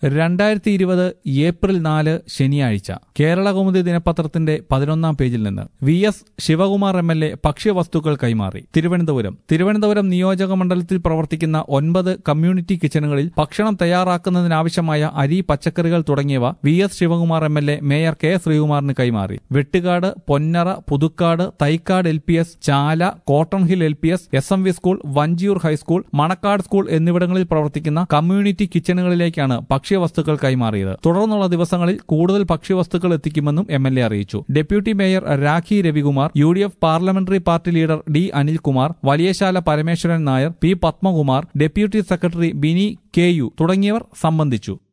രണ്ടായിരത്തി ഇരുപത് ഏപ്രിൽ നാല് ശനിയാഴ്ച കേരള കൗമുദി ദിനപത്രത്തിന്റെ പതിനൊന്നാം പേജിൽ നിന്ന് V S Sivakumar M L A ഭക്ഷ്യവസ്തുക്കൾ കൈമാറി തിരുവനന്തപുരം തിരുവനന്തപുരം നിയോജക മണ്ഡലത്തിൽ പ്രവർത്തിക്കുന്ന ഒൻപത് കമ്മ്യൂണിറ്റി കിച്ചണുകളിൽ ഭക്ഷണം തയ്യാറാക്കുന്നതിനാവശ്യമായ അരി പച്ചക്കറികൾ തുടങ്ങിയവ V S Sivakumar M L A mayor K ശ്രീകുമാറിന് കൈമാറി Vettukad Ponnara Puthukkad Thycaud L P S Chala cotton hill L P S S M V school Vanchiyoor high school Manacaud school എന്നിവിടങ്ങളിൽ പ്രവർത്തിക്കുന്ന കമ്മ്യൂണിറ്റി കിച്ചണുകളിലേക്കാണ് ഭക്ഷ്യവസ്തുക്കൾ കൈമാറിയത് തുടർന്നുള്ള ദിവസങ്ങളിൽ കൂടുതൽ ഭക്ഷ്യവസ്തുക്കൾ എത്തിക്കുമെന്നും എം എൽ എ അറിയിച്ചു deputy mayor Rakhi Ravikumar U D F parliamentary party leader D Anilkumar Valiyasala Parameswaran Nair P Padmakumar deputy secretary Bini K U തുടങ്ങിയവർ സംബന്ധിച്ചു